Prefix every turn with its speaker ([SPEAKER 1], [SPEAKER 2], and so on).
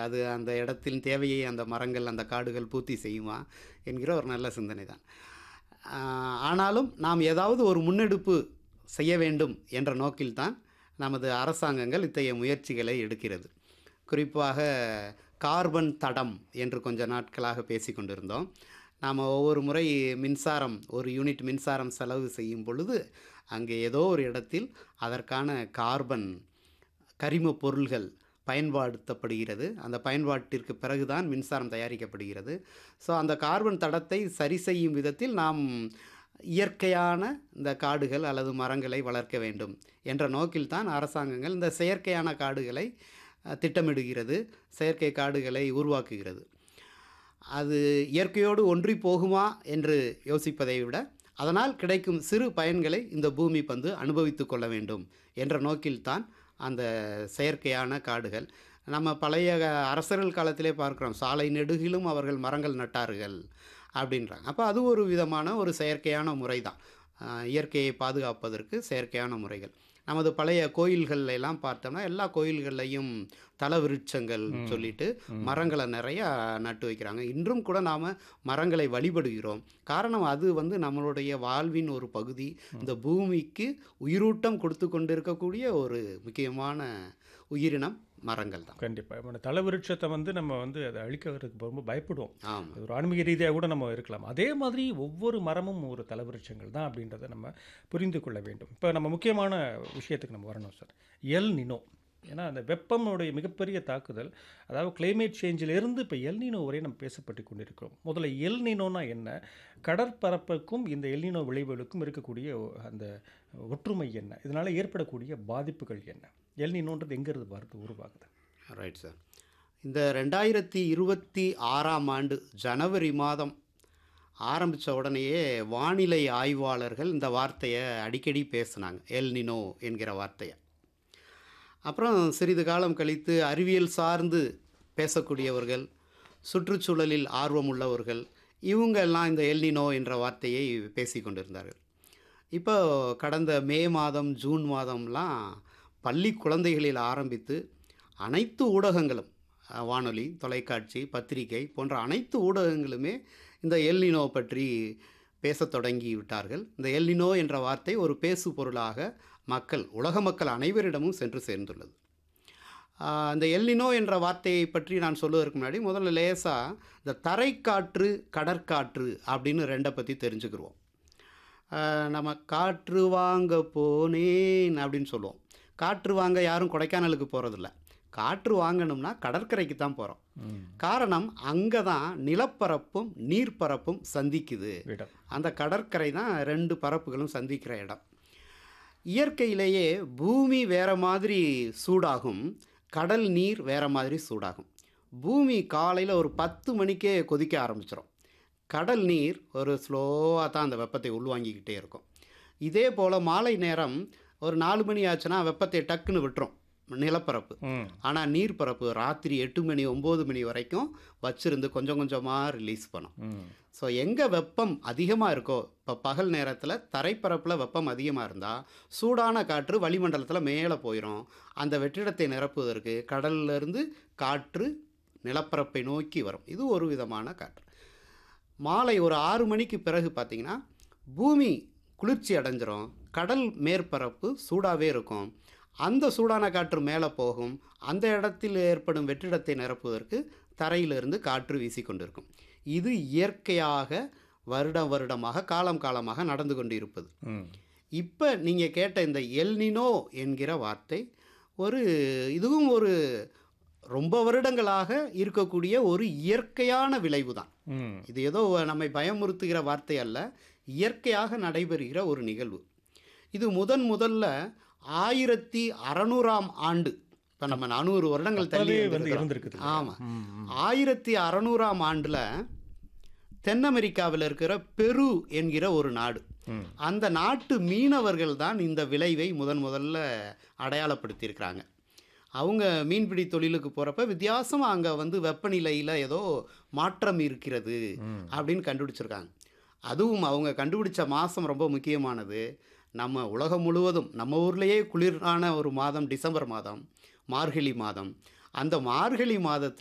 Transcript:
[SPEAKER 1] அது அந்த இடத்தின் தேவையை அந்த மரங்கள் அந்த காடுகள் பூர்த்தி செய்யுமா என்கிற ஒரு நல்ல சிந்தனை தான் ஆஹ், ஆனாலும் நாம் ஏதாவது ஒரு முன்னெடுப்பு செய்ய வேண்டும் என்ற நோக்கில்தான் நமது அரசாங்கங்கள் இத்தகைய முயற்சிகளை எடுக்கிறது குறிப்பாக கார்பன் தடம் என்று கொஞ்ச நாட்களாக பேசி கொண்டிருந்தோம் நாம் ஒவ்வொரு முறை மின்சாரம் ஒரு யூனிட் மின்சாரம் செலவு செய்யும் பொழுது அங்கே ஏதோ ஒரு இடத்தில் அதற்கான கார்பன் கரிம பொருள்கள் பயன்படுத்தப்படுகிறது அந்த பயன்பாட்டிற்கு பிறகுதான் மின்சாரம் தயாரிக்கப்படுகிறது ஸோ அந்த கார்பன் தடத்தை சரி செய்யும் விதத்தில் நாம் இயற்கையான இந்த காடுகள் அல்லது மரங்களை வளர்க்க வேண்டும் என்ற நோக்கில்தான் அரசாங்கங்கள் இந்த செயற்கையான காடுகளை அஹ், திட்டமிடுகிறது செயற்கை காடுகளை உருவாக்குகிறது அது இயற்கையோடு ஒன்றி போகுமா என்று யோசிப்பதை விட அதனால் கிடைக்கும் சிறு பயன்களை இந்த பூமி பந்து அனுபவித்து கொள்ள வேண்டும் என்ற நோக்கில்தான் அந்த செயற்கையான காடுகள் நம்ம பழைய அரசர்கள் காலத்திலே பார்க்குறோம் சாலை நெடுகிலும் அவர்கள் மரங்கள் நட்டார்கள் அப்படின்றாங்க அப்போ அது ஒரு விதமான ஒரு செயற்கையான முறை தான் இயற்கையை பாதுகாப்பதற்கு செயற்கையான முறைகள் நமது பழைய கோயில்கள்ல எல்லாம் பார்த்தோம்னா எல்லா கோயில்கள்லையும் தலவிருட்சங்கள் சொல்லிட்டு மரங்களை நிறைய நட்டு வைக்கிறாங்க இன்றும் கூட நாம் மரங்களை வழிபடுகிறோம் காரணம் அது வந்து நம்மளுடைய வாழ்வின் ஒரு பகுதி இந்த பூமிக்கு உயிரூட்டம் கொடுத்து கொண்டிருக்கக்கூடிய ஒரு முக்கியமான உயிரினம் மரங்கள் தான்
[SPEAKER 2] கண்டிப்பாக இப்போ தலைவிருட்சத்தை வந்து நம்ம வந்து அதை அழிக்கிறதுக்கு ரொம்ப பயப்படுவோம்
[SPEAKER 1] ஆமாம்
[SPEAKER 2] அது ஒரு ஆன்மீக ரீதியாக கூட நம்ம இருக்கலாம் அதே மாதிரி ஒவ்வொரு மரமும் ஒரு தலைவிருட்சங்கள் தான் அப்படின்றத நம்ம புரிந்து கொள்ள வேண்டும் இப்போ நம்ம முக்கியமான விஷயத்துக்கு நம்ம வரணும் சார் எல் நினோ ஏன்னா அந்த வெப்பமுடைய மிகப்பெரிய தாக்குதல் அதாவது கிளைமேட் சேஞ்சிலிருந்து இப்போ எல் நீனோ வரை நம்ம பேசப்பட்டு கொண்டிருக்கிறோம் முதல்ல எல் நீனோனா என்ன கடற்பரப்புக்கும் இந்த எல் நீனோ விளைவுகளுக்கும் இருக்கக்கூடிய ஒ- அந்த ஒற்றுமை என்ன இதனால் ஏற்படக்கூடிய பாதிப்புகள் என்ன எல் நீனோன்றது எங்கிறது வருது உருவாகுது
[SPEAKER 1] ரைட் சார் இந்த ரெண்டாயிரத்தி இருபத்தி ஆறாம் ஆண்டு ஜனவரி மாதம் ஆரம்பித்த உடனேயே வானிலை ஆய்வாளர்கள் இந்த வார்த்தையை அடிக்கடி பேசுனாங்க எல் நினோ என்கிற வார்த்தையை அப்புறம் சிறிது காலம் கழித்து அறிவியல் சார்ந்து பேசக்கூடியவர்கள் சுற்றுச்சூழலில் ஆர்வம் உள்ளவர்கள் இவங்க எல்லாம் இந்த எல்னினோ என்ற வார்த்தையை பேசி கொண்டிருந்தார்கள் இப்போ கடந்த மே மாதம் ஜூன் மாதம்லாம் பள்ளி குழந்தைகளில் ஆரம்பித்து அனைத்து ஊடகங்களும் அஹ், வானொலி தொலைக்காட்சி பத்திரிகை போன்ற அனைத்து ஊடகங்களுமே இந்த எல்னினோ பற்றி பேசத் தொடங்கி விட்டார்கள் இந்த எல்னினோ என்ற வார்த்தை ஒரு பேசு பொருளாக மக்கள் உலக மக்கள் அனைவரிடமும் சென்று சேர்ந்துள்ளது ஆஹ் இந்த எல்னினோ என்ற வார்த்தையை பற்றி நான் சொல்லுவதற்கு முன்னாடி முதல்ல லேசாக இந்த தரைக்காற்று கடற்காற்று அப்படின்னு ரெண்டை பற்றி தெரிஞ்சுக்கிருவோம் ஆஹ் நம்ம காற்று வாங்க போனேன் அப்படின்னு சொல்லுவோம் காற்று வாங்க யாரும் கொடைக்கானலுக்கு போகிறதில்ல காற்று வாங்கணும்னா கடற்கரைக்கு தான் போகிறோம் காரணம் அங்கே தான் நிலப்பரப்பும் நீர்ப்பரப்பும் சந்திக்குது
[SPEAKER 2] இடம்
[SPEAKER 1] அந்த கடற்கரை தான் ரெண்டு பரப்புகளும் சந்திக்கிற இடம் இயற்கையிலேயே பூமி வேற மாதிரி சூடாகும் கடல் நீர் வேற மாதிரி சூடாகும் பூமி காலையில் ஒரு பத்து மணிக்கே கொதிக்க ஆரம்பிச்சிடும் கடல் நீர் ஒரு ஸ்லோவாக தான் அந்த வெப்பத்தை உள்வாங்கிக்கிட்டே இருக்கும் இதே போல் மாலை நேரம் ஒரு நாலு மணி ஆச்சுன்னா வெப்பத்தை டக்குன்னு விட்டுரும் நிலப்பரப்பு
[SPEAKER 2] ம்
[SPEAKER 1] ஆனால் நீர்ப்பரப்பு ராத்திரி எட்டு மணி ஒம்பது மணி வரைக்கும் வச்சிருந்து கொஞ்சம் கொஞ்சமாக ரிலீஸ் பண்ணும்
[SPEAKER 2] ம்
[SPEAKER 1] ஸோ எங்கே வெப்பம் அதிகமாக இருக்கோ இப்போ பகல் நேரத்தில் தரைப்பரப்பில் வெப்பம் அதிகமாக இருந்தால் சூடான காற்று வளிமண்டலத்தில் மேலே போயிடும் அந்த வெற்றிடத்தை நிரப்புவதற்கு கடல்ல இருந்து காற்று நிலப்பரப்பை நோக்கி வரும் இது ஒரு விதமான காற்று மாலை ஒரு ஆறு மணிக்கு பிறகு பார்த்தீங்கன்னா பூமி குளிர்ச்சி அடைஞ்சிரும் கடல் மேற்பரப்பு சூடாகவே இருக்கும் அந்த சூடான காற்று மேலே போகும் அந்த இடத்தில் ஏற்படும் வெற்றிடத்தை நிரப்புவதற்கு தரையிலிருந்து காற்று வீசிக்கொண்டிருக்கும் இது இயற்கையாக வருடம் வருடமாக காலம் காலமாக நடந்து கொண்டு இருப்பது
[SPEAKER 2] ம்
[SPEAKER 1] இப்போ நீங்கள் கேட்ட இந்த எல்னினோ என்கிற வார்த்தை ஒரு இதுவும் ஒரு ரொம்ப வருடங்களாக இருக்கக்கூடிய ஒரு இயற்கையான விளைவு தான்
[SPEAKER 2] ம்
[SPEAKER 1] இது ஏதோ நம்மை பயமுறுத்துகிற வார்த்தை அல்ல இயற்கையாக நடைபெறுகிற ஒரு நிகழ்வு இது முதன் முதல்ல ஆயிரத்தி அறநூறாம் ஆண்டு இப்போ நம்ம நானூறு வருடங்கள் தள்ளி
[SPEAKER 2] அப்பவே வந்து
[SPEAKER 1] இருந்திருக்கிறோம்.
[SPEAKER 2] இருந்திருக்குது இல்லையா?
[SPEAKER 1] ஆமாம்
[SPEAKER 2] ம், ம்.
[SPEAKER 1] ஆயிரத்தி அறநூறாம் ஆண்டில் தென் அமெரிக்காவில் இருக்கிற பெரு என்கிற ஒரு நாடு
[SPEAKER 2] ம்.
[SPEAKER 1] அந்த நாட்டு மீனவர்கள் தான் இந்த விளைவை முதன் முதல்ல அடையாளப்படுத்தியிருக்கிறாங்க அவங்க மீன்பிடி தொழிலுக்கு போகிறப்ப வித்தியாசமாக அங்கே வந்து வெப்பநிலையில் ஏதோ மாற்றம் இருக்கிறது அப்படின்னு கண்டுபிடிச்சிருக்காங்க அதுவும் அவங்க கண்டுபிடிச்ச மாதம் ரொம்ப முக்கியமானது நம்ம உலகம் முழுவதும் நம்ம ஊர்லேயே குளிரான ஒரு மாதம் டிசம்பர் மாதம் மார்கழி மாதம் அந்த மார்கழி மாதத்தில்